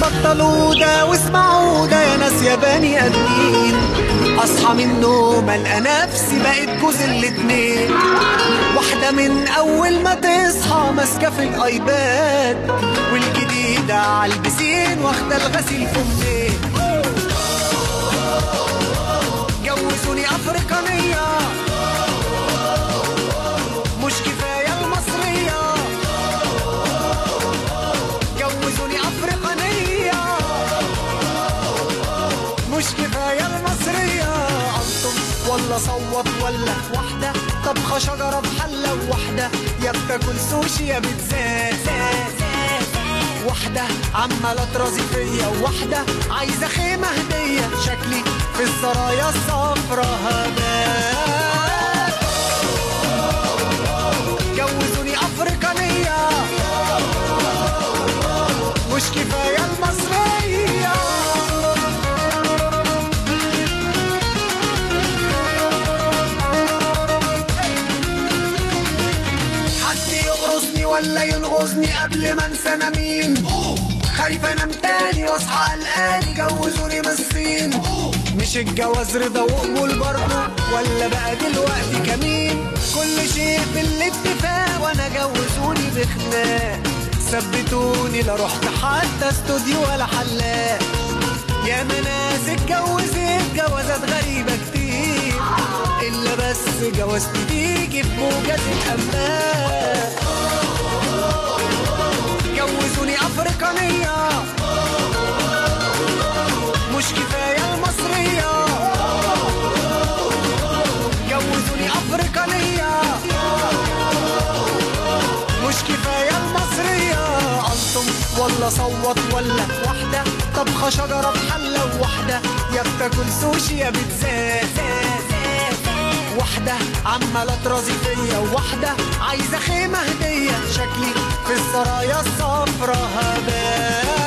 بطلوا ده واسمعوا ده يا ناس يا بني ادمين اصحى من النوم القى نفسي بقيت جوز الاتنين واحدة من اول ما تصحى ماسكة في الايباد والجديدة على البسين واخدة الغسيل فمين جوزوني افريقانية مش كفاية المصرية جوزوني افريقانية مش كفاية المصرية انطم ولا صوت ولا واحدة طبخة شجرة بحلة وواحدة يا بتاكل سوشي يا بتزاز واحدة عمالة ترازي فيا وواحدة عايزة خيمة هدية شكلي في السرايا الصفرا هبات جوزوني أفريقانية مش كفاية المصرية حد يقرصني ولا ينغزني قبل ما انسى انا مين خايفة انام تاني واصحى قلقان جوزوني مسين مش الجواز رضا وقبول برضه ولا بقى دلوقتي كمين كل شيء بالاتفاق وانا جوزوني بخناق ثبتوني لا رحت حتى استوديو ولا حلاق يا ناس اتجوزت جوازات غريبة كتير إلا بس جوازتي تيجي بموجة الأملاك جوزوني أفريقانية مش كفاية المصرية جوزوني أفريقانية مش كفاية المصرية أنطم ولا صوت ولا واحدة طبخة شجرة بحلة وواحدة يا بتاكل سوشي يا بتزاز واحدة عمالة ترازي فيا وواحدة عايزة خيمة هدية شكلي في السرايا الصفرا هبات